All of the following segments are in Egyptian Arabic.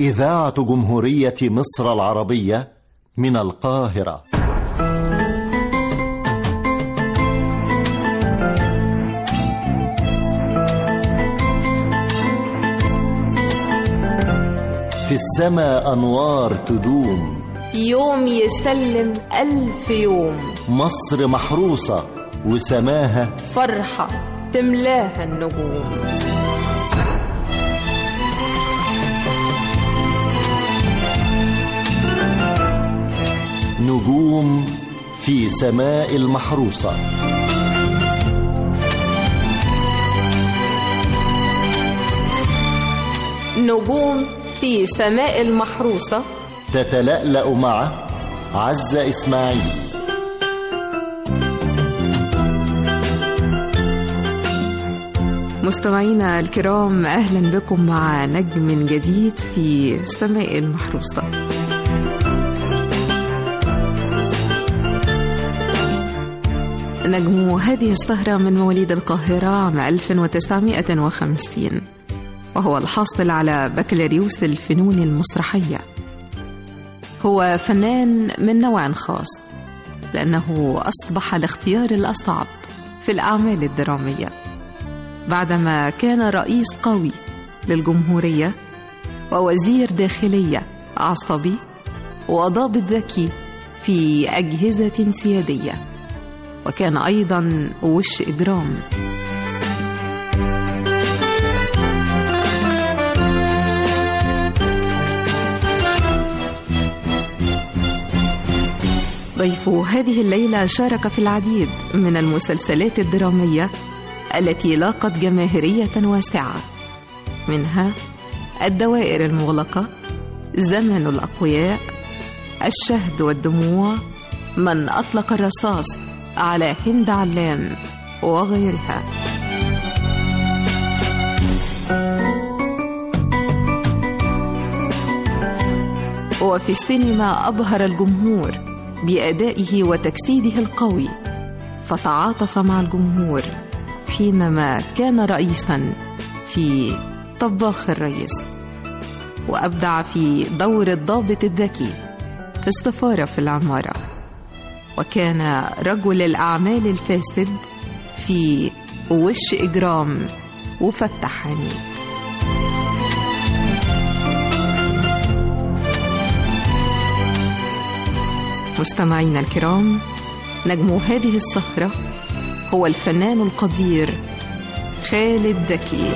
إذاعة جمهورية مصر العربية من القاهرة في السماء أنوار تدوم يوم يسلم ألف يوم مصر محروسة وسماها فرحة تملاها النجوم نجوم في سماء المحروسة نجوم في سماء المحروسة تتلألأ مع عزة إسماعيل مستمعينا الكرام اهلا بكم مع نجم جديد في سماء المحروسه نجم هذه السهرة من مواليد القاهرة عام 1950 وهو الحاصل على بكالوريوس الفنون المسرحية هو فنان من نوع خاص لأنه أصبح الاختيار الأصعب في الأعمال الدرامية بعدما كان رئيس قوي للجمهورية ووزير داخلية عصبي وضابط ذكي في أجهزة سيادية وكان أيضا وش إجرام ضيف هذه الليلة شارك في العديد من المسلسلات الدرامية التي لاقت جماهيرية واسعة منها الدوائر المغلقة زمن الأقوياء الشهد والدموع من أطلق الرصاص على هند علام وغيرها وفي السينما أبهر الجمهور بأدائه وتجسيده القوي فتعاطف مع الجمهور حينما كان رئيسا في طباخ الرئيس وأبدع في دور الضابط الذكي في السفارة في العمارة وكان رجل الأعمال الفاسد في وش إجرام وفتح عينيه مستمعينا الكرام نجم هذه السهرة هو الفنان القدير خالد ذكي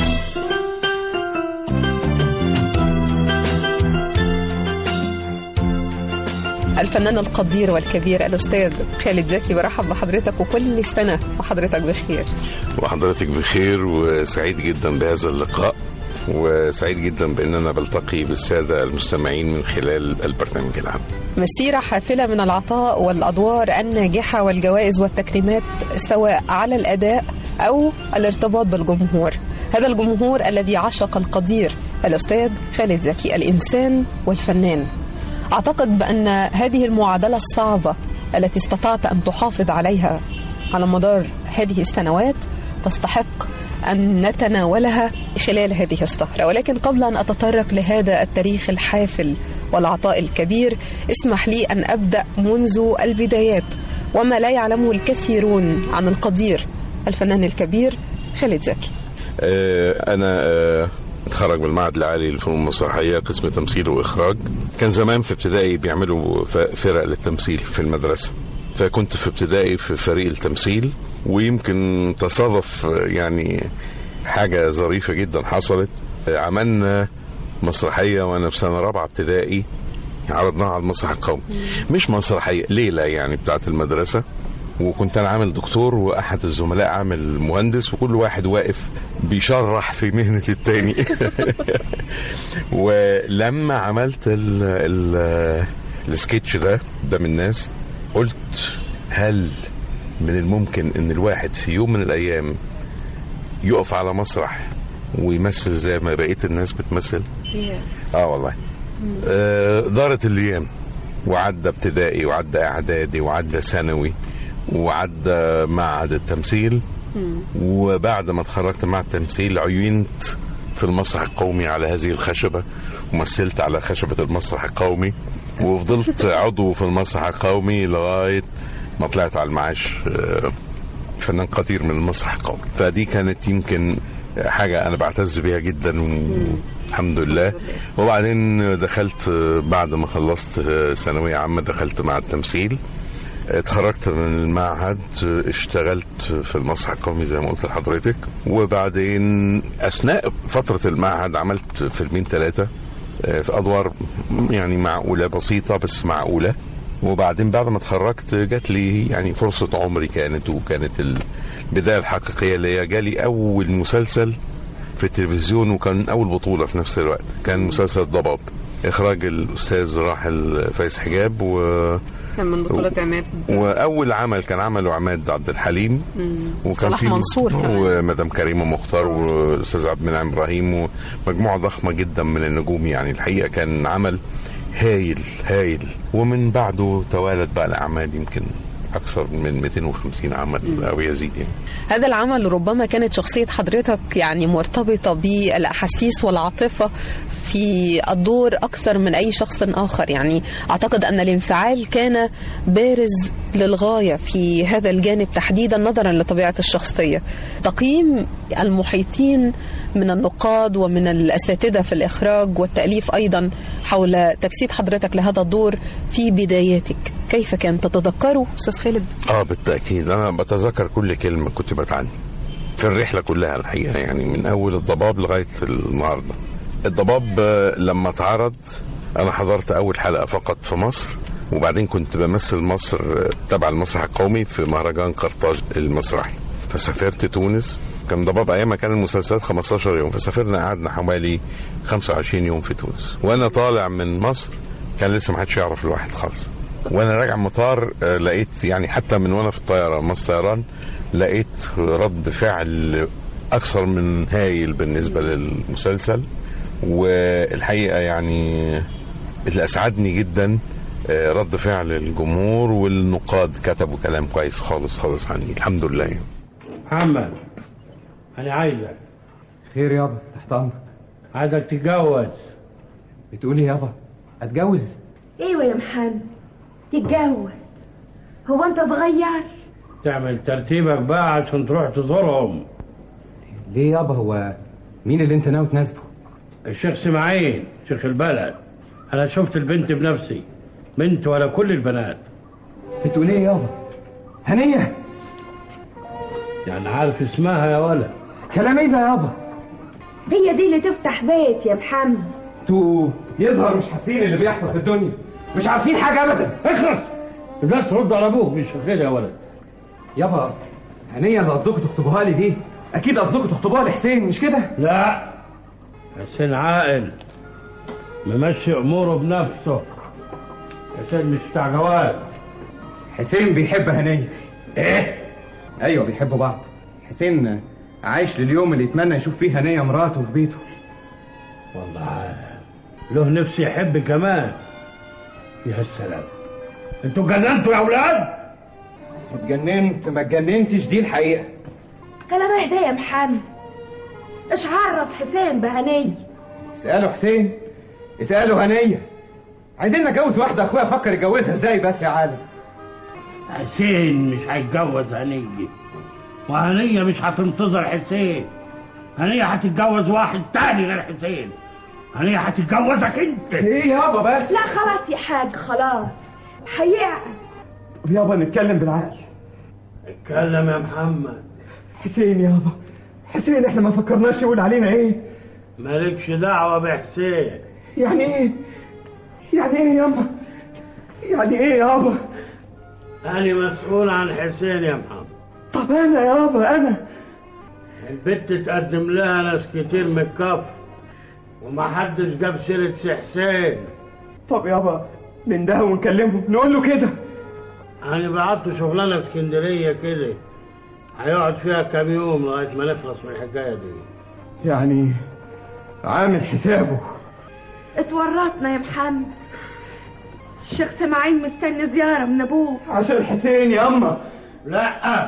الفنان القدير والكبير الأستاذ خالد زكي برحب بحضرتك وكل سنة وحضرتك بخير وحضرتك بخير وسعيد جدا بهذا اللقاء وسعيد جدا بان انا بلتقي بالساده المستمعين من خلال البرنامج العام. مسيرة حافلة من العطاء والأدوار الناجحة والجوائز والتكريمات سواء على الأداء أو الارتباط بالجمهور هذا الجمهور الذي عشق القدير الأستاذ خالد زكي الإنسان والفنان أعتقد بأن هذه المعادلة الصعبة التي استطعت أن تحافظ عليها على مدار هذه السنوات تستحق أن نتناولها خلال هذه السهرة ولكن قبل أن أتطرق لهذا التاريخ الحافل والعطاء الكبير اسمح لي أن أبدأ منذ البدايات وما لا يعلمه الكثيرون عن القدير الفنان الكبير خالد زكي آه انا آه اتخرج من المعهد العالي للفنون المسرحيه قسم تمثيل واخراج كان زمان في ابتدائي بيعملوا فرق للتمثيل في المدرسه فكنت في ابتدائي في فريق التمثيل ويمكن تصادف يعني حاجه ظريفه جدا حصلت عملنا مسرحيه وانا في سنه رابعه ابتدائي عرضناها على المسرح القومي مش مسرحيه ليله يعني بتاعت المدرسه وكنت انا عامل دكتور واحد الزملاء عامل مهندس وكل واحد واقف بيشرح في مهنه التاني ولما عملت ال ال السكتش ده قدام الناس قلت هل من الممكن ان الواحد في يوم من الايام يقف على مسرح ويمثل زي ما بقيه الناس بتمثل اه والله آه دارت الايام وعدى ابتدائي وعدى اعدادي وعدى ثانوي وعدى معهد التمثيل وبعد ما اتخرجت مع التمثيل عينت في المسرح القومي على هذه الخشبة ومثلت على خشبة المسرح القومي وفضلت عضو في المسرح القومي لغاية ما طلعت على المعاش آه، فنان قدير من المسرح القومي فدي كانت يمكن حاجة أنا بعتز بيها جدا والحمد لله وبعدين دخلت آه، بعد ما خلصت آه، ثانوية عامة دخلت مع التمثيل اتخرجت من المعهد اشتغلت في المسرح القومي زي ما قلت لحضرتك وبعدين اثناء فتره المعهد عملت فيلمين ثلاثه في ادوار يعني معقوله بسيطه بس معقوله وبعدين بعد ما اتخرجت جات لي يعني فرصه عمري كانت وكانت البدايه الحقيقيه اللي هي جالي اول مسلسل في التلفزيون وكان اول بطوله في نفس الوقت كان مسلسل ضباب اخراج الاستاذ راحل فايز حجاب و كان من بطولة عماد واول عمل كان عمله عماد عبد الحليم وكان صلاح في منصور كمان. ومدام كريمه مختار والاستاذ عبد المنعم ابراهيم ومجموعه ضخمه جدا من النجوم يعني الحقيقه كان عمل هايل هايل ومن بعده توالت بقى الاعمال يمكن اكثر من 250 عمل او يزيد يعني هذا العمل ربما كانت شخصية حضرتك يعني مرتبطة بالأحاسيس والعاطفة في الدور أكثر من أي شخص آخر يعني أعتقد أن الانفعال كان بارز للغاية في هذا الجانب تحديدا نظرا لطبيعة الشخصية تقييم المحيطين من النقاد ومن الأساتذة في الإخراج والتأليف أيضا حول تجسيد حضرتك لهذا الدور في بداياتك كيف كان تتذكره أستاذ خالد؟ اه بالتاكيد انا بتذكر كل كلمه كنت بتعني في الرحله كلها الحقيقه يعني من اول الضباب لغايه النهارده الضباب آه، لما اتعرض انا حضرت اول حلقه فقط في مصر وبعدين كنت بمثل مصر آه، تبع المسرح القومي في مهرجان قرطاج المسرحي فسافرت تونس كان ضباب ايام كان المسلسلات 15 يوم فسافرنا قعدنا حوالي 25 يوم في تونس وانا طالع من مصر كان لسه ما حدش يعرف الواحد خالص وانا راجع مطار آه، لقيت يعني حتى من وانا في الطياره مصر طيران لقيت رد فعل اكثر من هايل بالنسبه للمسلسل والحقيقه يعني اللي اسعدني جدا آه، رد فعل الجمهور والنقاد كتبوا كلام كويس خالص خالص عني الحمد لله يعني. محمد انا عايزك خير يابا تحت امرك عايزك تتجوز بتقول ايه يابا اتجوز ايوه يا محمد تتجوز هو انت صغير تعمل ترتيبك بقى عشان تروح تزورهم ليه يابا هو مين اللي انت ناوي تناسبه الشيخ اسماعيل شيخ البلد انا شفت البنت بنفسي بنت ولا كل البنات بتقول ايه يابا هنيه يعني عارف اسمها يا ولد كلام ايه ده يابا هي دي اللي تفتح بيت يا محمد انتوا يظهر مش حاسين اللي بيحصل في الدنيا مش عارفين حاجه ابدا اخلص ازاي ترد على ابوك مش خير يا ولد يابا هنيه اللي قصدكم تخطبوها لي دي اكيد قصدكم تخطبوها لحسين مش كده لا حسين عاقل ممشي اموره بنفسه حسين مش بتاع جواز حسين بيحب هنيه ايه ايوه بيحبوا بعض حسين عايش لليوم اللي يتمنى يشوف فيه هنيه مراته في بيته والله له نفسي يحب كمان يا السلام انتوا جننتوا يا اولاد اتجننت ما اتجننتش دي الحقيقه كلام اهدى يا محمد ايش عرف حسين بهني اسأله حسين اسأله هنية عايزين نتجوز واحدة اخويا فكر يتجوزها ازاي بس يا عالم حسين مش هيتجوز هنية وهنية مش هتنتظر حسين هنية هتتجوز واحد تاني غير حسين هنية هتتجوزك انت ايه يابا بس لا خلاص يا حاج خلاص هيعقل يابا نتكلم بالعقل اتكلم يا محمد حسين يابا حسين احنا ما فكرناش يقول علينا ايه مالكش دعوة بحسين يعني ايه يعني ايه يابا يعني ايه يابا أنا مسؤول عن حسين يا محمد طب انا يابا انا البت تقدم لها ناس كتير من الكفر ومحدش جاب سيرة سي حسين طب يابا من ده ونكلمه نقول له كده أنا بعته شغلانة اسكندرية كده هيقعد فيها كام يوم لغاية ما نخلص من الحكاية دي يعني عامل حسابه اتورطنا يا محمد الشيخ اسماعيل مستني زيارة من ابوه عشان حسين يا اما لا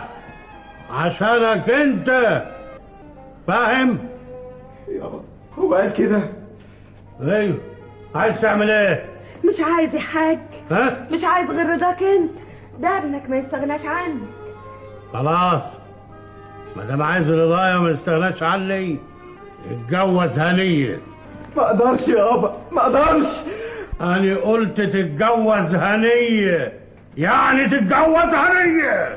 عشانك انت فاهم يابا هو قال كده ايوه عايز تعمل ايه مش عايز يا حاج ها مش عايز غير رضاك انت ده ابنك ما يستغناش عنك خلاص ما دام عايز رضايا ما يستغناش عني اتجوز هنيه ما اقدرش يابا ما اقدرش انا قلت تتجوز هنيه يعني تتجوز هنيه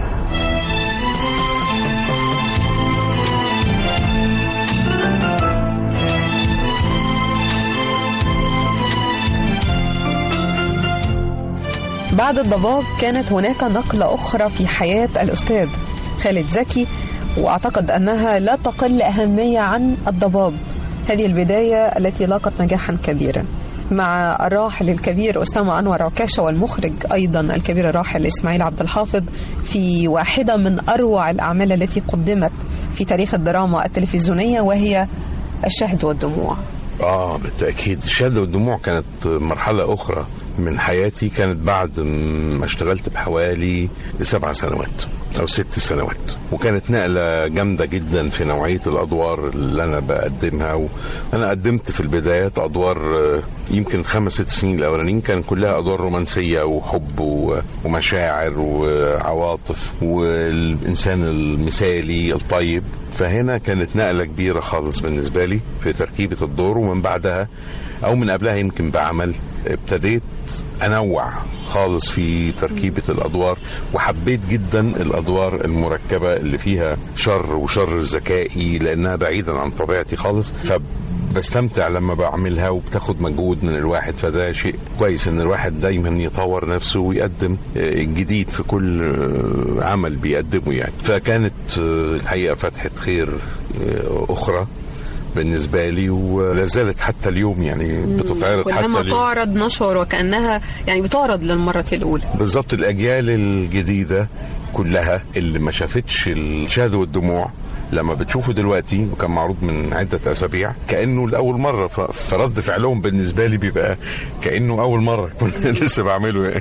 بعد الضباب كانت هناك نقلة أخرى في حياة الأستاذ خالد زكي وأعتقد أنها لا تقل أهمية عن الضباب هذه البداية التي لاقت نجاحا كبيرا مع الراحل الكبير أسامة أنور عكاشة والمخرج أيضا الكبير الراحل إسماعيل عبد الحافظ في واحدة من أروع الأعمال التي قدمت في تاريخ الدراما التلفزيونية وهي الشهد والدموع اه بالتاكيد الشهاده والدموع كانت مرحله اخرى من حياتي كانت بعد ما اشتغلت بحوالي سبع سنوات او ست سنوات وكانت نقله جامده جدا في نوعيه الادوار اللي انا بقدمها وانا قدمت في البدايات ادوار آه، يمكن خمس ست سنين الاولانيين كان كلها ادوار رومانسيه وحب و- ومشاعر وعواطف والانسان المثالي الطيب فهنا كانت نقله كبيره خالص بالنسبه لي في تركيبه الدور ومن بعدها او من قبلها يمكن بعمل ابتديت انوع خالص في تركيبه الادوار وحبيت جدا الادوار المركبه اللي فيها شر وشر ذكائي لانها بعيدا عن طبيعتي خالص فبستمتع لما بعملها وبتاخد مجهود من الواحد فده شيء كويس ان الواحد دايما يطور نفسه ويقدم آه، جديد في كل آه، عمل بيقدمه يعني فكانت آه، الحقيقه فتحه خير آه، اخرى بالنسبه لي ولا زالت حتى اليوم يعني بتتعرض حتى كلما اليوم تعرض نشعر وكأنها يعني بتعرض للمرة الأولى بالظبط الاجيال الجديده كلها اللي ما شافتش الشهد والدموع لما بتشوفه دلوقتي وكان معروض من عدة أسابيع كأنه لأول مرة ف- فرد فعلهم بالنسبة لي بيبقى كأنه أول مرة كنت لسه بعمله يعني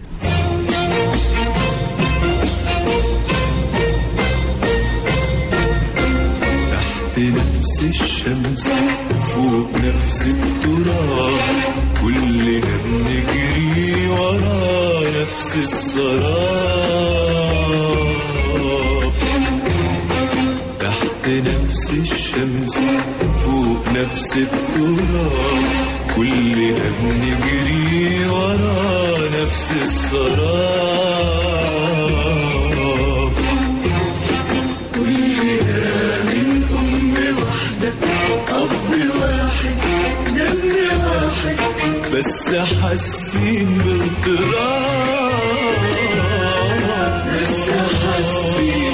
تحت نفس الشمس فوق نفس التراب كلنا بنجري ورا نفس السراب تحت نفس الشمس فوق نفس التراب كلنا بنجري ورا نفس السراب كلنا من أم واحدة أب واحد دم واحد بس حاسين باضطراب بس حاسين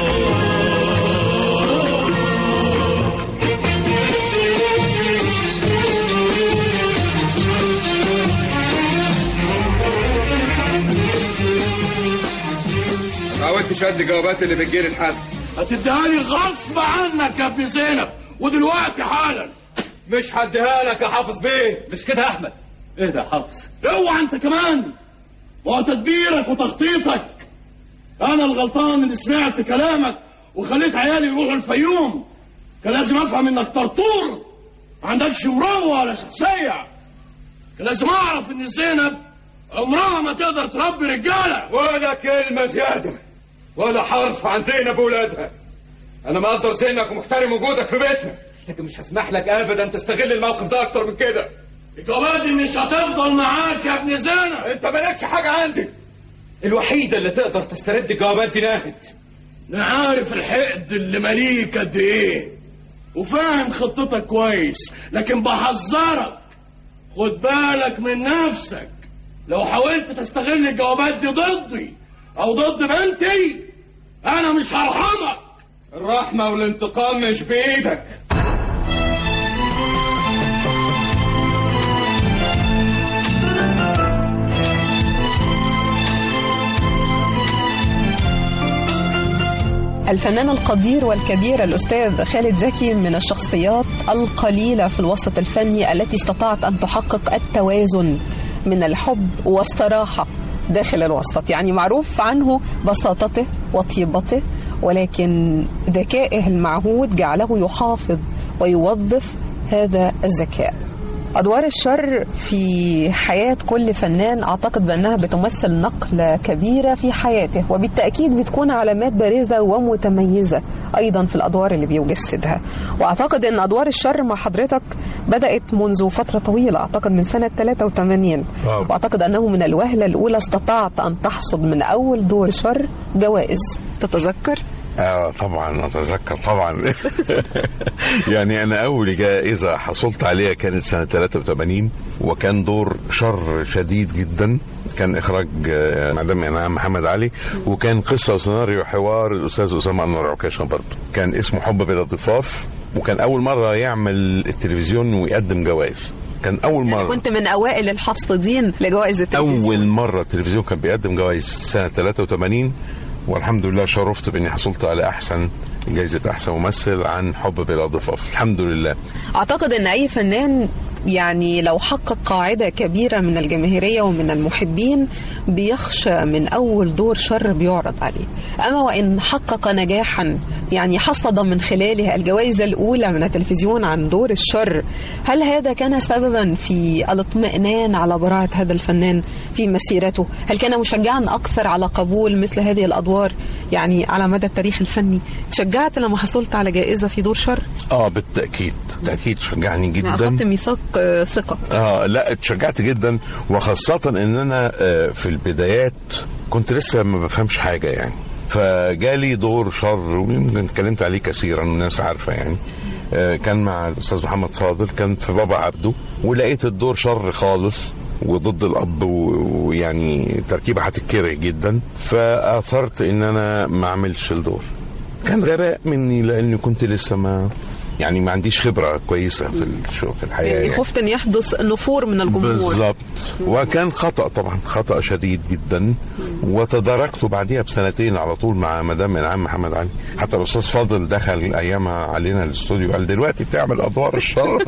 ما عودتش قد الجوابات اللي بتجيلي لحد هتديها لي غصب عنك يا ابن زينب ودلوقتي حالا مش هديها لك يا حافظ بيه مش كده يا احمد ايه ده يا حافظ اوعى انت كمان وهو تدبيرك وتخطيطك انا الغلطان اللي سمعت كلامك وخليت عيالي يروحوا الفيوم كان لازم افهم انك طرطور ما عندكش مروه ولا شخصيه كان لازم اعرف ان زينب عمرها ما تقدر تربي رجاله ولا كلمة زيادة ولا حرف عن زينب وولادها أنا مقدر سنك ومحترم وجودك في بيتنا لكن مش هسمح لك أبدا تستغل الموقف ده أكتر من كده الجوابات دي مش هتفضل معاك يا ابن زينب أنت مالكش حاجة عندي الوحيدة اللي تقدر تسترد الجوابات دي ناهد انا عارف الحقد اللي مليك قد ايه وفاهم خطتك كويس لكن بحذرك خد بالك من نفسك لو حاولت تستغل الجوابات دي ضدي او ضد بنتي انا مش هرحمك الرحمة والانتقام مش بإيدك الفنان القدير والكبير الأستاذ خالد زكي من الشخصيات القليلة في الوسط الفني التي استطاعت أن تحقق التوازن من الحب والصراحة داخل الوسط يعني معروف عنه بساطته وطيبته ولكن ذكائه المعهود جعله يحافظ ويوظف هذا الذكاء أدوار الشر في حياة كل فنان أعتقد بأنها بتمثل نقلة كبيرة في حياته وبالتأكيد بتكون علامات بارزة ومتميزة أيضا في الأدوار اللي بيجسدها وأعتقد أن أدوار الشر مع حضرتك بدأت منذ فترة طويلة أعتقد من سنة 83 آه. وأعتقد أنه من الوهلة الأولى استطعت أن تحصد من أول دور شر جوائز تتذكر؟ اه طبعا اتذكر طبعا يعني انا اول جائزه حصلت عليها كانت سنه 83 وكان دور شر شديد جدا كان اخراج آه، مدام انعام محمد علي وكان قصه وسيناريو حوار الاستاذ اسامه انور عكاشه برضه كان اسمه حب بلا ضفاف وكان اول مره يعمل التلفزيون ويقدم جوائز كان اول مره كنت من أوائل الحاصدين لجوائز التلفزيون اول مره التلفزيون كان بيقدم جوائز سنه 83 والحمد لله شرفت باني حصلت على احسن جائزه احسن ممثل عن حب بلا ضفاف الحمد لله أعتقد أن أي فنان يعني لو حقق قاعدة كبيرة من الجماهيرية ومن المحبين بيخشى من أول دور شر بيعرض عليه أما وإن حقق نجاحا يعني حصد من خلاله الجوائز الأولى من التلفزيون عن دور الشر هل هذا كان سببا في الاطمئنان على براعة هذا الفنان في مسيرته هل كان مشجعا أكثر على قبول مثل هذه الأدوار يعني على مدى التاريخ الفني تشجعت لما حصلت على جائزة في دور شر اه بالتاكيد بالتاكيد شجعني يعني أخذت جدا ميثاق آه، ثقة اه لا اتشجعت جدا وخاصه ان انا آه، في البدايات كنت لسه ما بفهمش حاجه يعني فجالي دور شر ويمكن اتكلمت عليه كثيرا والناس عارفه يعني آه، كان مع الاستاذ محمد فاضل كان في بابا عبده ولقيت الدور شر خالص وضد الاب و- ويعني تركيبه هتتكره جدا فاثرت ان انا ما اعملش الدور كان غباء مني لاني كنت لسه ما يعني ما عنديش خبره كويسه في الشو في الحياه يعني يعني. خفت ان يحدث نفور من الجمهور بالظبط وكان خطا طبعا خطا شديد جدا وتداركته بعديها بسنتين على طول مع مدام انعام محمد علي حتى الاستاذ فاضل دخل ايامها علينا الاستوديو قال دلوقتي بتعمل ادوار الشر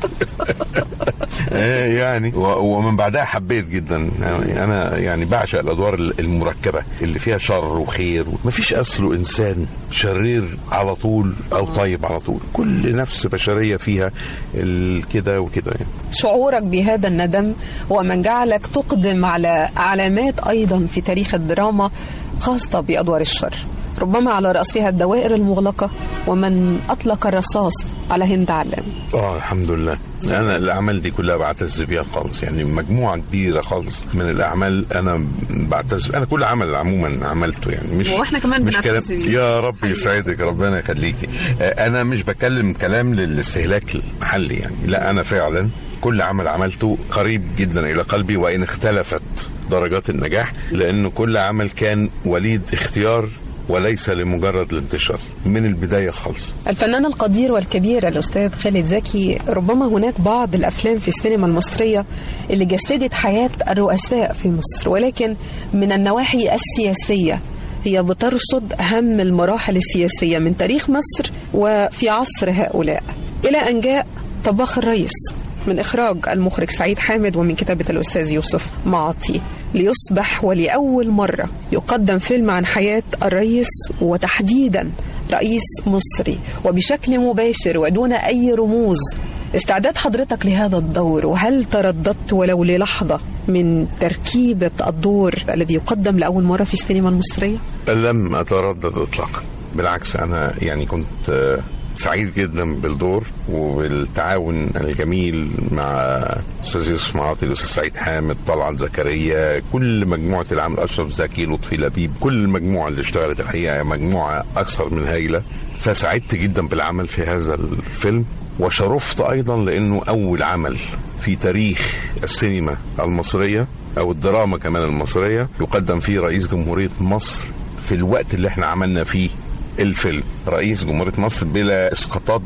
إيه يعني و- ومن بعدها حبيت جدا يعني انا يعني بعشق الادوار المركبه اللي فيها شر وخير مفيش اصله انسان شرير على طول او طيب على طول كل نفس بشريه فيها ال- كده وكده يعني شعورك بهذا الندم هو من جعلك تقدم على علامات ايضا في تاريخ الدراما خاصه بادوار الشر ربما على راسها الدوائر المغلقه ومن اطلق الرصاص على هند علام اه الحمد لله انا الاعمال دي كلها بعتز بيها خالص يعني مجموعه كبيره خالص من الاعمال انا بعتز انا كل عمل عموما عملته يعني مش وإحنا كمان مش كلام بنعتز بيه. يا رب يسعدك ربنا يخليكي آه، انا مش بكلم كلام للاستهلاك المحلي يعني لا انا فعلا كل عمل عملته قريب جدا الى قلبي وان اختلفت درجات النجاح لان كل عمل كان وليد اختيار وليس لمجرد الانتشار من البدايه خالص الفنان القدير والكبير الأستاذ خالد زكي ربما هناك بعض الأفلام في السينما المصرية اللي جسدت حياة الرؤساء في مصر ولكن من النواحي السياسية هي بترصد أهم المراحل السياسية من تاريخ مصر وفي عصر هؤلاء إلى أن جاء طباخ الرئيس من إخراج المخرج سعيد حامد ومن كتابة الأستاذ يوسف معطي ليصبح ولأول مرة يقدم فيلم عن حياة الرئيس وتحديدا رئيس مصري وبشكل مباشر ودون أي رموز استعداد حضرتك لهذا الدور وهل ترددت ولو للحظة من تركيبة الدور الذي يقدم لأول مرة في السينما المصرية؟ لم اتردد اطلاقا بالعكس انا يعني كنت آه، سعيد جدا بالدور وبالتعاون الجميل مع استاذ يوسف معاطي الاستاذ سعيد حامد طلعت زكريا كل مجموعه العمل اشرف زكي لطفي لبيب كل المجموعه اللي اشتغلت الحقيقه مجموعه اكثر من هايله فسعدت جدا بالعمل في هذا الفيلم وشرفت ايضا لانه اول عمل في تاريخ السينما المصريه او الدراما كمان المصريه يقدم فيه رئيس جمهوريه مصر في الوقت اللي احنا عملنا فيه الفيلم رئيس جمهورية مصر بلا اسقاطات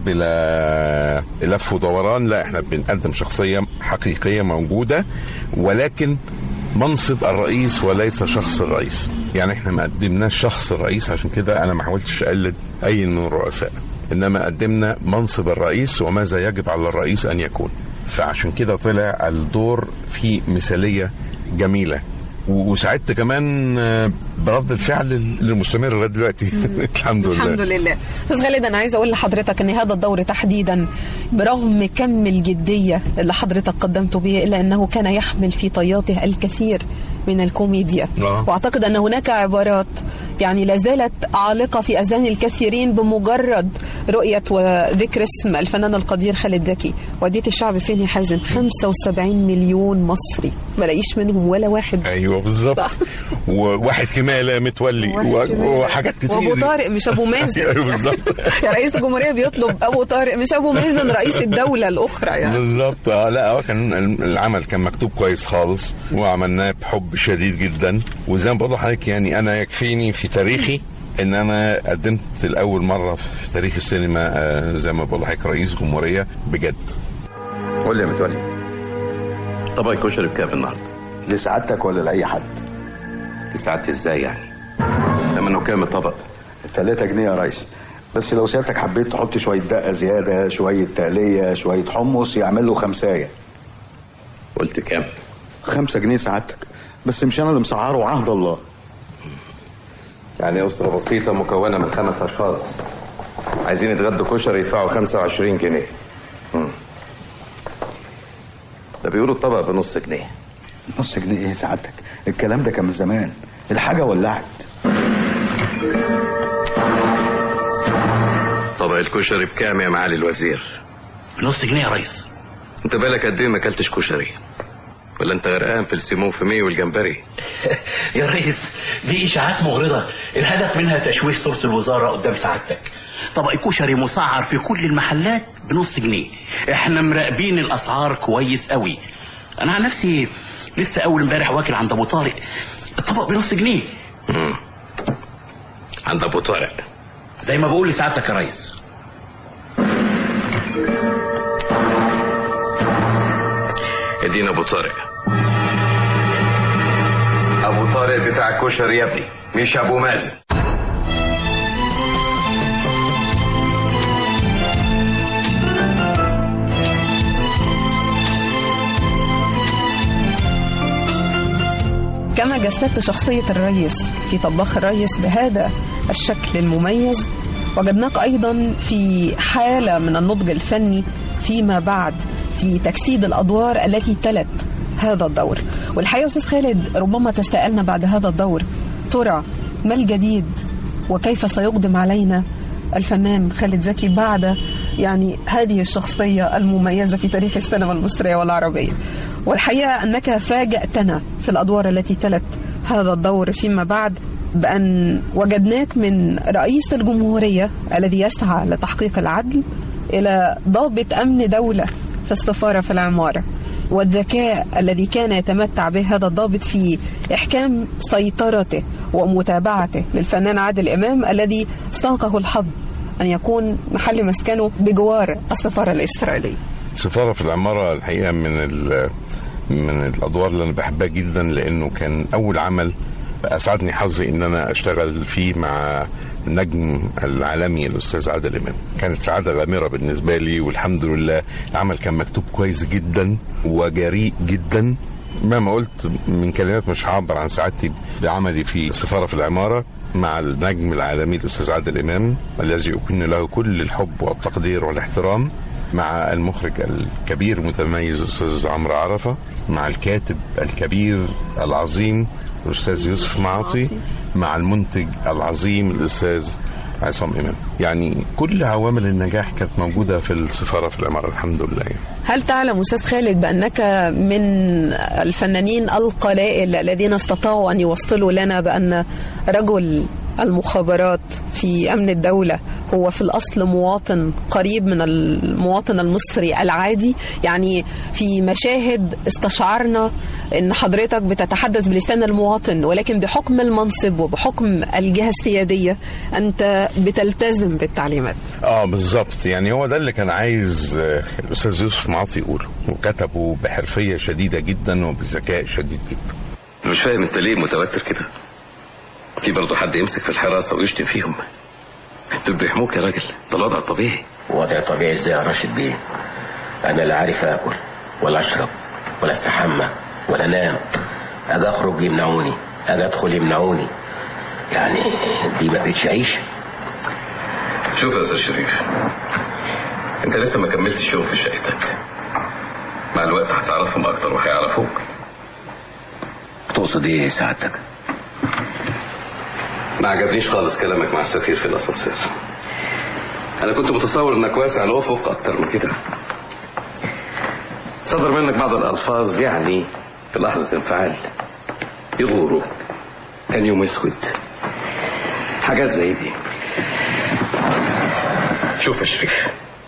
بلا لف ودوران لا احنا بنقدم شخصية حقيقية موجودة ولكن منصب الرئيس وليس شخص الرئيس يعني احنا ما قدمناش شخص الرئيس عشان كده انا ما حاولتش اقلد اي من الرؤساء انما قدمنا منصب الرئيس وماذا يجب على الرئيس ان يكون فعشان كده طلع الدور فيه مثالية جميلة و- وساعدت كمان آه، برد الفعل المستمر لغايه دلوقتي الحمد لله الحمد لله استاذ خالد انا عايزه اقول لحضرتك ان هذا الدور تحديدا برغم كم الجديه اللي حضرتك قدمته به الا انه كان يحمل في طياته الكثير من الكوميديا آه. واعتقد ان هناك عبارات يعني لا زالت عالقه في اذهان الكثيرين بمجرد رؤيه وذكر اسم الفنان القدير خالد زكي ودية الشعب فين يا حازم 75 مليون مصري ما لاقيش منهم ولا واحد ايوه بالظبط صح. وواحد كماله متولي واحد و- كمان. وحاجات كتير وابو طارق مش ابو مازن ايوه بالظبط يا رئيس الجمهوريه بيطلب ابو طارق مش ابو مازن رئيس الدوله الاخرى يعني بالظبط اه لا هو كان العمل كان مكتوب كويس خالص وعملناه بحب شديد جدا وزي ما بقول لحضرتك يعني انا يكفيني في تاريخي ان انا قدمت لاول مره في تاريخ السينما آه، زي ما بقول لحضرتك رئيس جمهوريه بجد قول لي يا متولي طبق الكشري بكام النهارده؟ لسعادتك ولا لأي حد؟ لسعادتي ازاي يعني؟ ثمنه كام الطبق؟ 3 جنيه يا ريس بس لو سيادتك حبيت تحط شوية دقة زيادة شوية تقلية شوية حمص يعمل له خمساية قلت كام؟ خمسة جنيه سعادتك بس مش أنا اللي مسعره عهد الله يعني أسرة بسيطة مكونة من خمس أشخاص عايزين يتغدوا كشري يدفعوا 25 جنيه مم. ده بيقولوا الطبق بنص جنيه نص جنيه إيه سعادتك؟ الكلام ده كان من زمان الحاجة ولعت طبق الكشري بكام يا معالي الوزير؟ بنص جنيه يا ريس انت بالك قد ايه ما اكلتش كشري؟ ولا انت غرقان في السيمون في مي والجمبري؟ يا ريس دي اشاعات مغرضه الهدف منها تشويه صوره الوزاره قدام سعادتك طبق كشري مسعر في كل المحلات بنص جنيه احنا مراقبين الاسعار كويس قوي انا عن نفسي لسه اول امبارح واكل عند ابو طارق الطبق بنص جنيه مم. عند ابو طارق زي ما بقول لسعادتك يا ريس ادينا ابو طارق ابو طارق بتاع الكشري يا ابني مش ابو مازن كما جسدت شخصية الريس في طباخ الريس بهذا الشكل المميز وجدناك أيضا في حالة من النضج الفني فيما بعد في تجسيد الأدوار التي تلت هذا الدور والحقيقة أستاذ خالد ربما تستألنا بعد هذا الدور ترى ما الجديد وكيف سيقدم علينا الفنان خالد زكي بعد يعني هذه الشخصية المميزة في تاريخ السينما المصرية والعربية والحقيقة أنك فاجأتنا في الأدوار التي تلت هذا الدور فيما بعد بأن وجدناك من رئيس الجمهورية الذي يسعى لتحقيق العدل إلى ضابط أمن دولة في السفارة في العمارة والذكاء الذي كان يتمتع به هذا الضابط في إحكام سيطرته ومتابعته للفنان عادل إمام الذي استاقه الحظ أن يكون محل مسكنه بجوار السفارة الإسرائيلية سفارة في العمارة الحقيقة من ال- من الأدوار اللي أنا بحبها جدا لأنه كان أول عمل أسعدني حظي إن أنا أشتغل فيه مع النجم العالمي الأستاذ عادل إمام كانت سعادة غامرة بالنسبة لي والحمد لله العمل كان مكتوب كويس جدا وجريء جدا مهما قلت من كلمات مش هعبر عن سعادتي بعملي في سفارة في العمارة مع النجم العالمي الأستاذ عادل إمام الذي أكن له كل الحب والتقدير والاحترام مع المخرج الكبير متميز الأستاذ عمرو عرفة مع الكاتب الكبير العظيم الأستاذ يوسف معاطي مع المنتج العظيم الأستاذ عصام إمام يعني كل عوامل النجاح كانت موجودة في السفارة في العمارة الحمد لله يعني. هل تعلم أستاذ خالد بأنك من الفنانين القلائل الذين استطاعوا أن يوصلوا لنا بأن رجل المخابرات في أمن الدولة هو في الأصل مواطن قريب من المواطن المصري العادي يعني في مشاهد استشعرنا أن حضرتك بتتحدث بلسان المواطن ولكن بحكم المنصب وبحكم الجهة السيادية أنت بتلتزم بالتعليمات اه بالظبط يعني هو ده اللي كان عايز آه، الاستاذ يوسف معاطي يقوله وكتبه بحرفيه شديده جدا وبذكاء شديد جدا مش فاهم انت ليه متوتر كده في برضه حد يمسك في الحراسه ويشتم فيهم انتوا بيحموك يا راجل ده الوضع الطبيعي وضع طبيعي ازاي يا راشد بيه انا لا عارف اكل ولا اشرب ولا استحمى ولا انام اجي اخرج يمنعوني اجي ادخل يمنعوني يعني دي ما بقتش عيشه شوف يا استاذ شريف انت لسه ما كملتش يوم في شقتك مع الوقت هتعرفهم اكتر وهيعرفوك تقصد ايه سعادتك ما عجبنيش خالص كلامك مع السفير في الاسانسير انا كنت متصور انك واسع الافق اكتر من كده صدر منك بعض الالفاظ يعني في لحظه انفعال يغوروا كان يوم اسود حاجات زي دي شوف يا شريف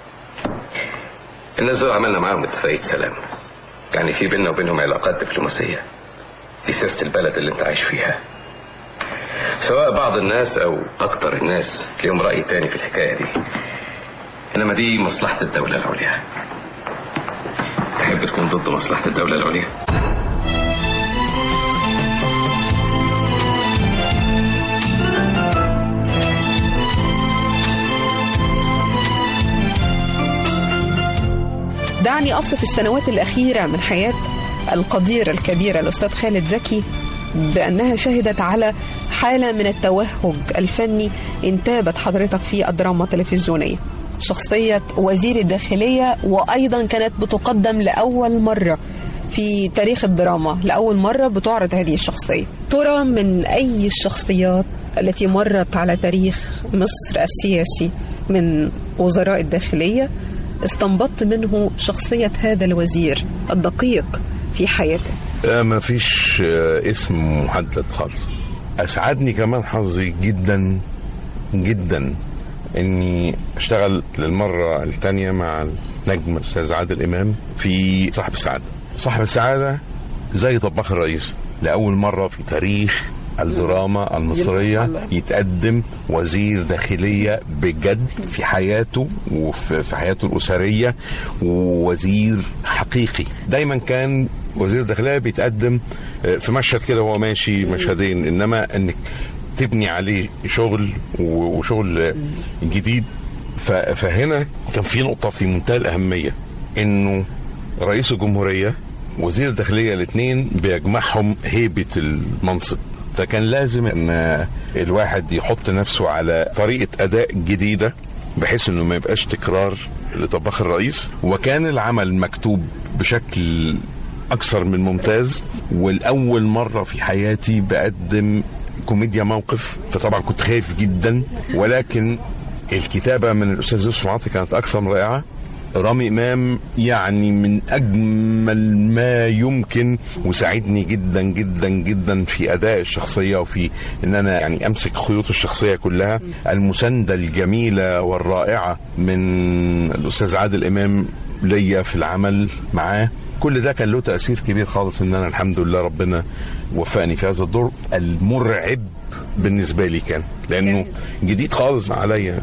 الناس دول عملنا معاهم اتفاقيه سلام يعني في بيننا وبينهم علاقات دبلوماسيه دي سياسه البلد اللي انت عايش فيها سواء بعض الناس او اكتر الناس ليهم راي تاني في الحكايه دي انما دي مصلحه الدوله العليا تحب تكون ضد مصلحه الدوله العليا دعني أصف السنوات الأخيرة من حياة القدير الكبير الأستاذ خالد زكي بأنها شهدت على حالة من التوهج الفني انتابت حضرتك في الدراما التلفزيونية شخصية وزير الداخلية وأيضا كانت بتقدم لأول مرة في تاريخ الدراما لأول مرة بتعرض هذه الشخصية ترى من أي الشخصيات التي مرت على تاريخ مصر السياسي من وزراء الداخلية استنبطت منه شخصية هذا الوزير الدقيق في حياته آه ما فيش آه اسم محدد خالص اسعدني كمان حظي جدا جدا اني اشتغل للمره الثانيه مع النجم الاستاذ عادل امام في صاحب السعاده صاحب السعاده زي طباخ الرئيس لاول مره في تاريخ الدراما المصرية يتقدم وزير داخلية بجد في حياته وفي حياته الأسرية ووزير حقيقي دايما كان وزير الداخلية بيتقدم في مشهد كده وهو ماشي مشهدين إنما إنك تبني عليه شغل وشغل جديد فهنا كان في نقطة في منتهى الأهمية إنه رئيس الجمهورية وزير الداخلية الاثنين بيجمعهم هيبة المنصب فكان لازم ان الواحد يحط نفسه على طريقه اداء جديده بحيث انه ما يبقاش تكرار لطباخ الرئيس وكان العمل مكتوب بشكل اكثر من ممتاز والاول مره في حياتي بقدم كوميديا موقف فطبعا كنت خايف جدا ولكن الكتابه من الاستاذ يوسف عاطي كانت اكثر من رائعه رامي امام يعني من اجمل ما يمكن وساعدني جدا جدا جدا في اداء الشخصيه وفي ان انا يعني امسك خيوط الشخصيه كلها المسانده الجميله والرائعه من الاستاذ عادل امام ليا في العمل معاه كل ده كان له تاثير كبير خالص ان انا الحمد لله ربنا وفقني في هذا الدور المرعب بالنسبه لي كان لانه جديد خالص عليا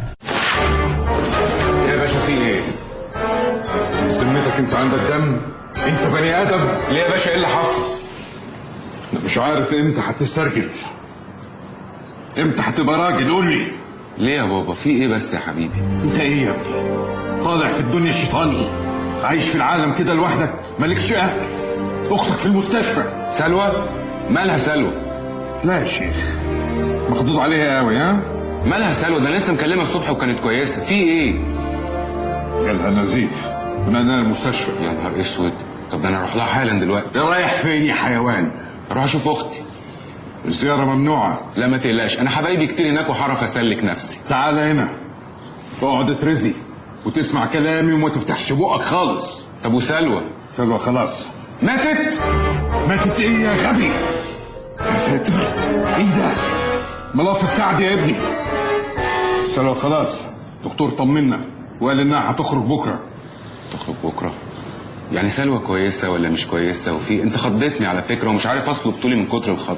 يا باشا في ايه سميتك انت عندك دم انت بني ادم ليه يا باشا ايه اللي حصل انا مش عارف امتى هتسترجل امتى هتبقى راجل قول لي ليه يا بابا في ايه بس يا حبيبي انت ايه يا ابني طالع في الدنيا شيطاني عايش في العالم كده لوحدك مالكش اهل اختك في المستشفى سلوى مالها سلوى لا يا شيخ مخضوض عليها قوي ها مالها سلوى ده لسه مكلمه الصبح وكانت كويسه في ايه جالها نزيف ونقلنا المستشفى يا نهار اسود طب ده انا اروح لها حالا دلوقتي رايح فين يا حيوان اروح اشوف اختي الزيارة ممنوعة لا ما تقلقش انا حبايبي كتير هناك وهعرف اسلك نفسي تعال هنا اقعد ترزي وتسمع كلامي وما تفتحش بقك خالص طب وسلوى سلوى خلاص ماتت ماتت ايه يا غبي يا ساتر ايه ده ملف السعد يا ابني سلوى خلاص دكتور طمنا وقال انها هتخرج بكره تخرج بكره يعني سلوى كويسه ولا مش كويسه وفي انت خضتني على فكره ومش عارف اصلب طولي من كتر الخض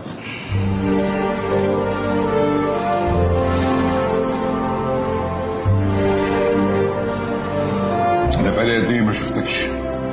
انا بقالي قد ايه ما شفتكش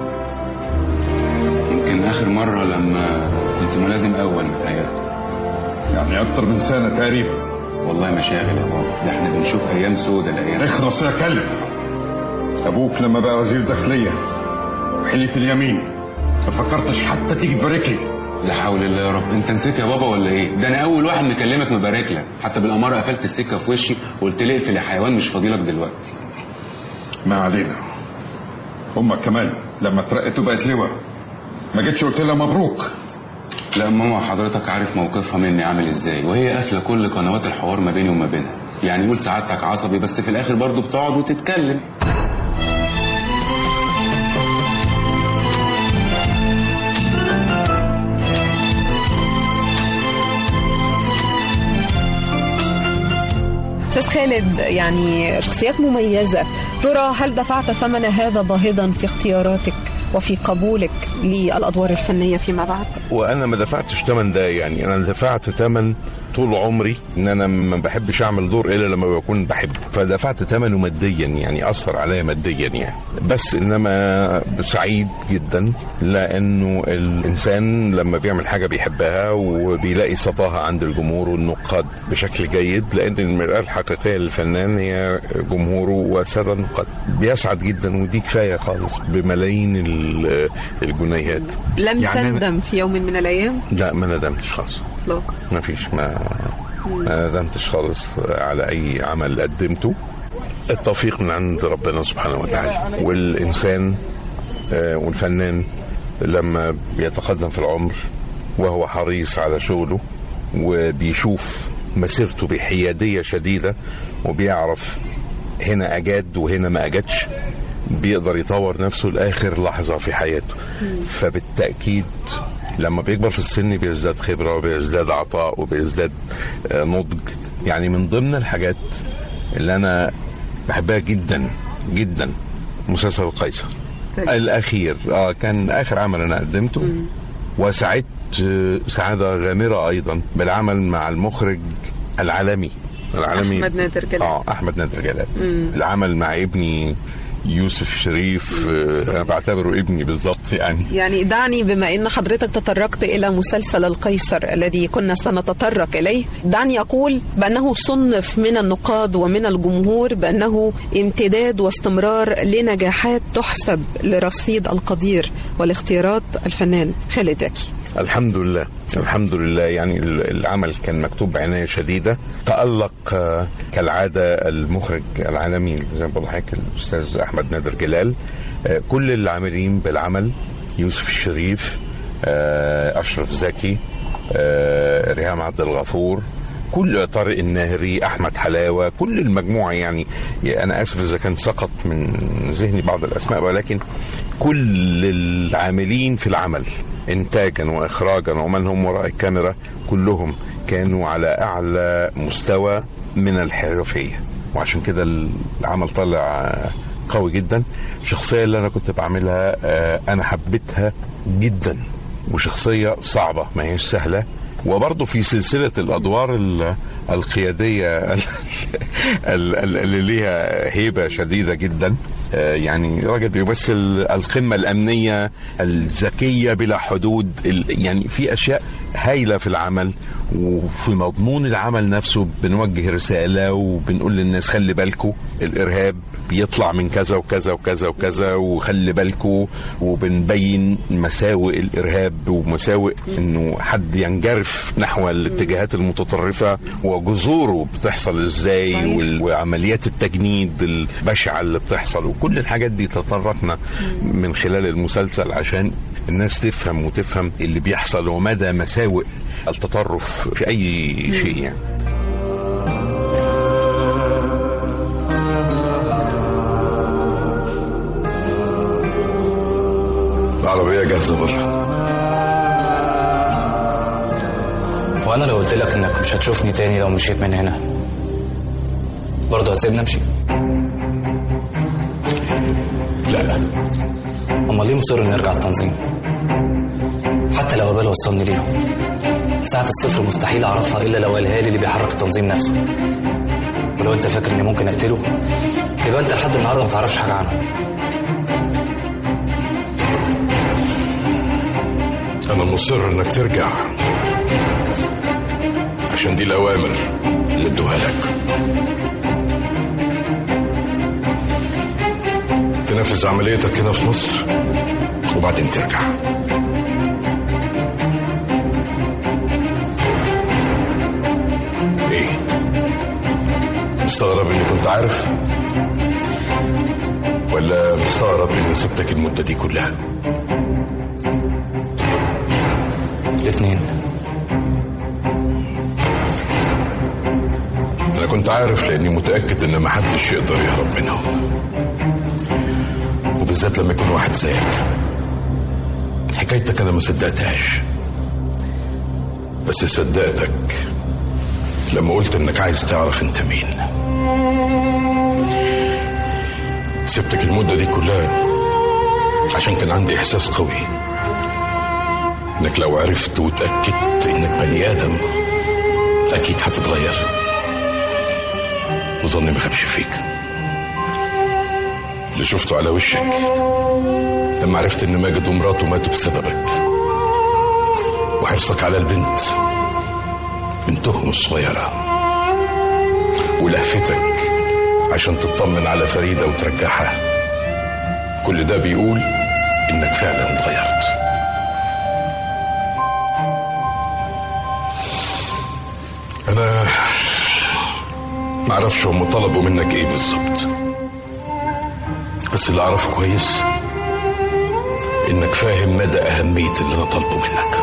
يمكن اخر مره لما كنت ملازم اول متهيألي يعني اكتر من سنه تقريبا والله مشاغل يا بابا ده احنا بنشوف ايام سودة الايام اخرس يا كلب ابوك لما بقى وزير داخليه وحلف اليمين ما فكرتش حتى تيجي تبارك لي لا حول الله يا رب انت نسيت يا بابا ولا ايه ده انا اول واحد مكلمك مبارك لك حتى بالاماره قفلت السكه في وشي وقلت لي اقفل يا حيوان مش فاضيلك دلوقتي ما علينا امك كمان لما اترقت وبقت لواء ما جيتش قلت لها مبروك لا ماما حضرتك عارف موقفها مني عامل ازاي وهي قافله كل قنوات الحوار ما بيني وما بينها يعني قول سعادتك عصبي بس في الاخر برضو بتقعد وتتكلم استاذ خالد يعني شخصيات مميزه ترى هل دفعت ثمن هذا باهظا في اختياراتك وفي قبولك للادوار الفنيه فيما بعد وانا ما دفعتش ثمن ده يعني انا دفعت ثمن طول عمري ان انا ما بحبش اعمل دور الا لما بكون بحبه فدفعت ثمنه ماديا يعني اثر عليا ماديا يعني بس انما سعيد جدا لانه الانسان لما بيعمل حاجه بيحبها وبيلاقي صداها عند الجمهور والنقاد بشكل جيد لان المراه الحقيقيه للفنان هي جمهوره وساده النقاد بيسعد جدا ودي كفايه خالص بملايين ال- الجنيهات لم يعني أنا- تندم في يوم من الايام لا ما ندمتش خالص اطلاقا ما فيش ما ما ندمتش خالص على اي عمل قدمته التوفيق من عند ربنا سبحانه وتعالى والانسان آه، والفنان لما بيتقدم في العمر وهو حريص على شغله وبيشوف مسيرته بحياديه شديده وبيعرف هنا اجاد وهنا ما اجادش بيقدر يطور نفسه لاخر لحظه في حياته فبالتاكيد لما بيكبر في السن بيزداد خبره وبيزداد عطاء وبيزداد آه، نضج يعني من ضمن الحاجات اللي انا بحبها جدا جدا مسلسل القيصر الاخير اه كان اخر عمل انا قدمته وسعدت آه، سعاده غامره ايضا بالعمل مع المخرج العالمي العالمي أحمد نادر جلال. اه احمد نادر جلال مم. العمل مع ابني يوسف شريف آه، انا بعتبره ابني بالظبط يعني يعني دعني بما ان حضرتك تطرقت الى مسلسل القيصر الذي كنا سنتطرق اليه دعني اقول بانه صنف من النقاد ومن الجمهور بانه امتداد واستمرار لنجاحات تحسب لرصيد القدير والاختيارات الفنان خالد زكي الحمد لله الحمد لله يعني ال- العمل كان مكتوب بعناية شديدة تألق آه، كالعادة المخرج العالمي زي ما بقول لحضرتك الأستاذ أحمد نادر جلال آه، كل العاملين بالعمل يوسف الشريف آه، أشرف زكي آه، ريهام عبد الغفور كل طارق الناهري احمد حلاوه كل المجموعه يعني انا اسف اذا كان سقط من ذهني بعض الاسماء ولكن كل العاملين في العمل انتاجا واخراجا ومن هم وراء الكاميرا كلهم كانوا على اعلى مستوى من الحرفيه وعشان كده العمل طلع قوي جدا الشخصيه اللي انا كنت بعملها آه، انا حبيتها جدا وشخصيه صعبه ما هيش سهله وبرضه في سلسلة الأدوار ال- القيادية ال- ال- ال- اللي ليها هيبة شديدة جدا آه، يعني راجل بيمثل القمة الأمنية الذكية بلا حدود ال- يعني في أشياء هايلة في العمل وفي مضمون العمل نفسه بنوجه رسالة وبنقول للناس خلي بالكم الإرهاب بيطلع من كذا وكذا وكذا وكذا وخلي بالكم وبنبين مساوئ الارهاب ومساوئ انه حد ينجرف نحو الاتجاهات المتطرفه وجذوره بتحصل ازاي صحيح. وال- وعمليات التجنيد البشعه اللي بتحصل وكل الحاجات دي تطرقنا من خلال المسلسل عشان الناس تفهم وتفهم اللي بيحصل ومدى مساوئ التطرف في اي شيء يعني العربية جاهزة بره وانا لو قلت لك انك مش هتشوفني تاني لو مشيت من هنا برضه هتسيبني امشي لا امال ليه مصر نرجع التنظيم حتى لو قبل وصلني ليهم ساعة الصفر مستحيل اعرفها الا لو قالها لي اللي بيحرك التنظيم نفسه ولو انت فاكر اني ممكن اقتله يبقى انت لحد النهارده ما تعرفش حاجه عنه أنا مصر إنك ترجع عشان دي الأوامر اللي ادوها لك تنفذ عمليتك هنا في مصر وبعدين ترجع مستغرب اني كنت عارف ولا مستغرب اني سبتك المدة دي كلها الاثنين انا كنت عارف لاني متأكد ان محدش يقدر يهرب منهم وبالذات لما يكون واحد زيك حكايتك انا ما صدقتهاش بس صدقتك لما قلت انك عايز تعرف انت مين سبتك المدة دي كلها عشان كان عندي احساس قوي انك لو عرفت وتأكدت انك بني ادم اكيد هتتغير وظني ما خابش فيك اللي شفته على وشك لما عرفت ان ماجد ومراته ماتوا بسببك وحرصك على البنت بنتهم الصغيرة ولهفتك عشان تطمن على فريدة وترجعها كل ده بيقول انك فعلا اتغيرت انا معرفش هم طلبوا منك ايه بالظبط بس اللي اعرفه كويس انك فاهم مدى اهمية اللي انا طالبه منك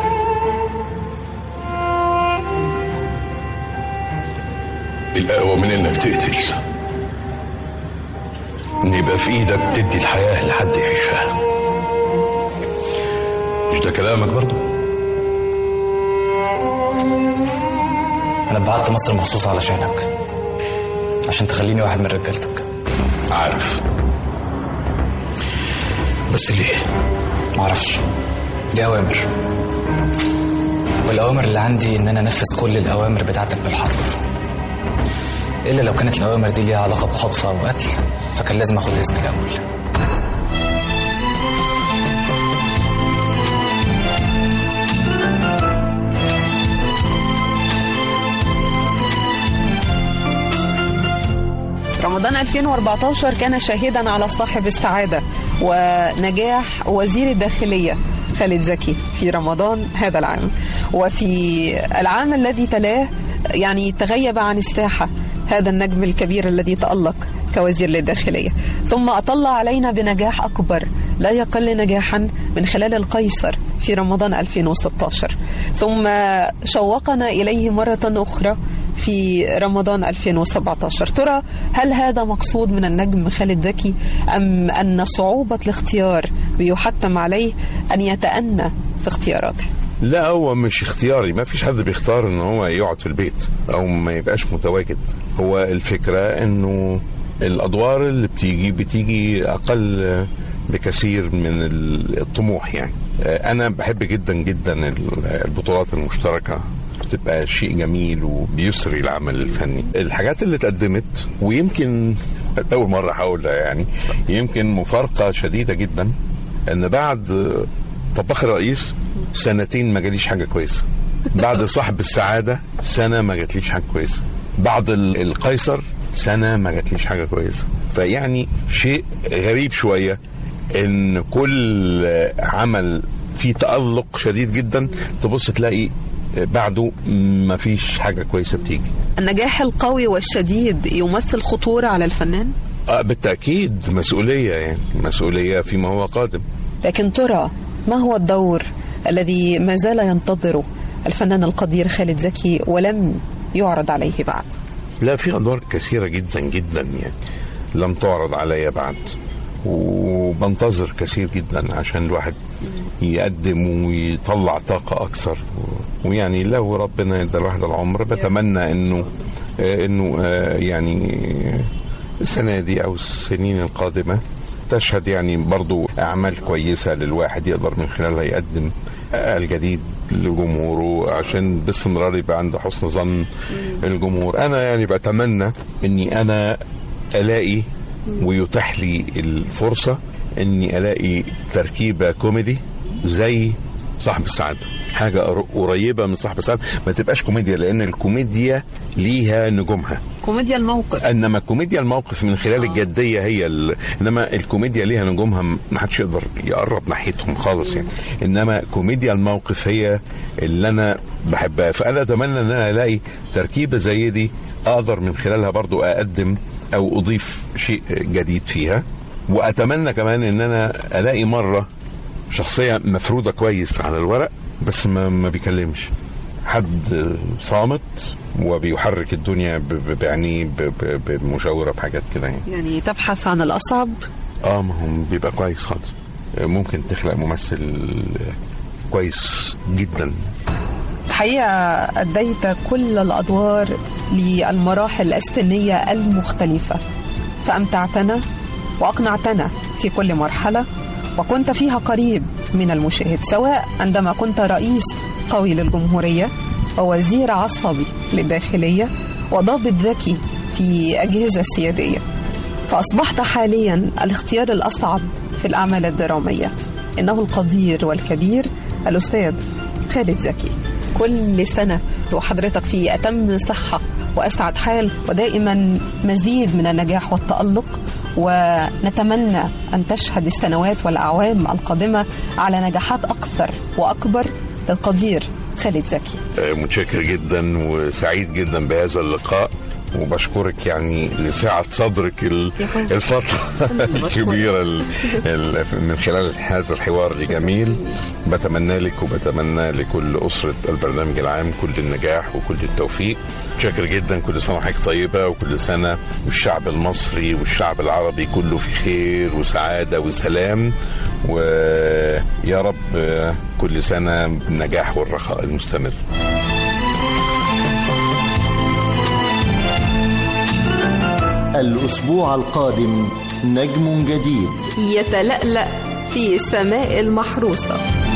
الأقوى من إنك تقتل إن يبقى في إيدك تدي الحياة لحد يعيشها مش ده كلامك برضو انا بعت مصر مخصوص علشانك عشان تخليني واحد من رجالتك عارف بس ليه معرفش دي اوامر والاوامر اللي عندي ان انا انفذ كل الاوامر بتاعتك بالحرف الا لو كانت الاوامر دي ليها علاقه بخطف او قتل فكان لازم اخد اذنك اول رمضان 2014 كان شاهدا على صاحب السعادة ونجاح وزير الداخلية خالد زكي في رمضان هذا العام وفي العام الذي تلاه يعني تغيب عن الساحة هذا النجم الكبير الذي تألق كوزير للداخلية ثم أطل علينا بنجاح أكبر لا يقل نجاحا من خلال القيصر في رمضان 2016 ثم شوقنا إليه مرة أخرى في رمضان 2017 ترى هل هذا مقصود من النجم خالد زكي أم أن صعوبة الاختيار بيحتم عليه أن يتأنى في اختياراته لا هو مش اختياري ما فيش حد بيختار ان هو يقعد في البيت او ما يبقاش متواجد هو الفكرة انه الادوار اللي بتيجي بتيجي اقل بكثير من الطموح يعني انا بحب جدا جدا البطولات المشتركة بتبقى شيء جميل وبيسري العمل الفني الحاجات اللي اتقدمت ويمكن اول مرة هقولها يعني يمكن مفارقة شديدة جدا ان بعد طباخ الرئيس سنتين ما جاليش حاجه كويسه بعد صاحب السعاده سنه ما جاتليش حاجه كويسه بعد القيصر سنه ما جاتليش حاجه كويسه فيعني شيء غريب شويه ان كل عمل فيه تالق شديد جدا تبص تلاقي بعده ما فيش حاجه كويسه بتيجي النجاح القوي والشديد يمثل خطوره على الفنان آه بالتاكيد مسؤوليه يعني مسؤوليه فيما هو قادم لكن ترى ما هو الدور الذي ما زال ينتظره الفنان القدير خالد زكي ولم يعرض عليه بعد لا في ادوار كثيره جدا جدا يعني لم تعرض علي بعد وبنتظر كثير جدا عشان الواحد يقدم ويطلع طاقه اكثر ويعني لو ربنا ادى الواحد العمر بتمنى انه انه يعني السنه دي او السنين القادمه تشهد يعني برضو أعمال كويسة للواحد يقدر من خلالها يقدم الجديد لجمهوره عشان باستمرار يبقى عنده حسن ظن الجمهور أنا يعني بتمنى أني أنا ألاقي ويتاح لي الفرصة أني ألاقي تركيبة كوميدي زي صاحب السعادة حاجة قريبة من صاحب السعادة ما تبقاش كوميديا لأن الكوميديا ليها نجومها كوميديا الموقف انما كوميديا الموقف من خلال الجديه هي ال... انما الكوميديا ليها نجومها ما حدش يقدر يقرب ناحيتهم خالص يعني انما كوميديا الموقف هي اللي انا بحبها فانا اتمنى ان انا الاقي تركيبه زي دي اقدر من خلالها برضو اقدم او اضيف شيء جديد فيها واتمنى كمان ان انا الاقي مره شخصيه مفروده كويس على الورق بس ما, ما بيكلمش حد صامت وبيحرك الدنيا ب- ب- بعينيه ب- ب- بمشاوره بحاجات كده يعني يعني تبحث عن الأصعب اه ما هو بيبقى كويس خالص ممكن تخلق ممثل كويس جدا الحقيقة أديت كل الأدوار للمراحل السنية المختلفة فأمتعتنا وأقنعتنا في كل مرحلة وكنت فيها قريب من المشاهد سواء عندما كنت رئيس قوي للجمهورية ووزير عصبي للداخلية وضابط ذكي في أجهزة سيادية فأصبحت حاليا الاختيار الأصعب في الأعمال الدرامية إنه القدير والكبير الأستاذ خالد زكي كل سنة وحضرتك في أتم صحة وأسعد حال ودائما مزيد من النجاح والتألق ونتمنى أن تشهد السنوات والأعوام القادمة على نجاحات أكثر وأكبر للقدير خالد زكي متشكر جدا وسعيد جدا بهذا اللقاء وبشكرك يعني لسعة صدرك ال- الفترة الكبيرة ال- ال- من خلال هذا الحوار الجميل بتمنى لك وبتمنى لكل أسرة البرنامج العام كل النجاح وكل التوفيق شاكر جدا كل سنة وحضرتك طيبة وكل سنة والشعب المصري والشعب العربي كله في خير وسعادة وسلام ويا رب كل سنة بالنجاح والرخاء المستمر الأسبوع القادم نجم جديد يتلألأ في السماء المحروسة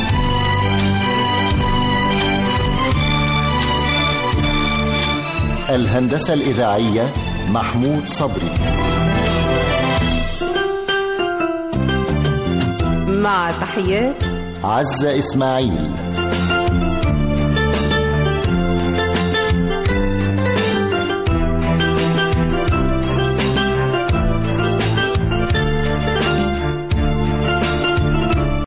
الهندسة الإذاعية محمود صبري مع تحيات عزة إسماعيل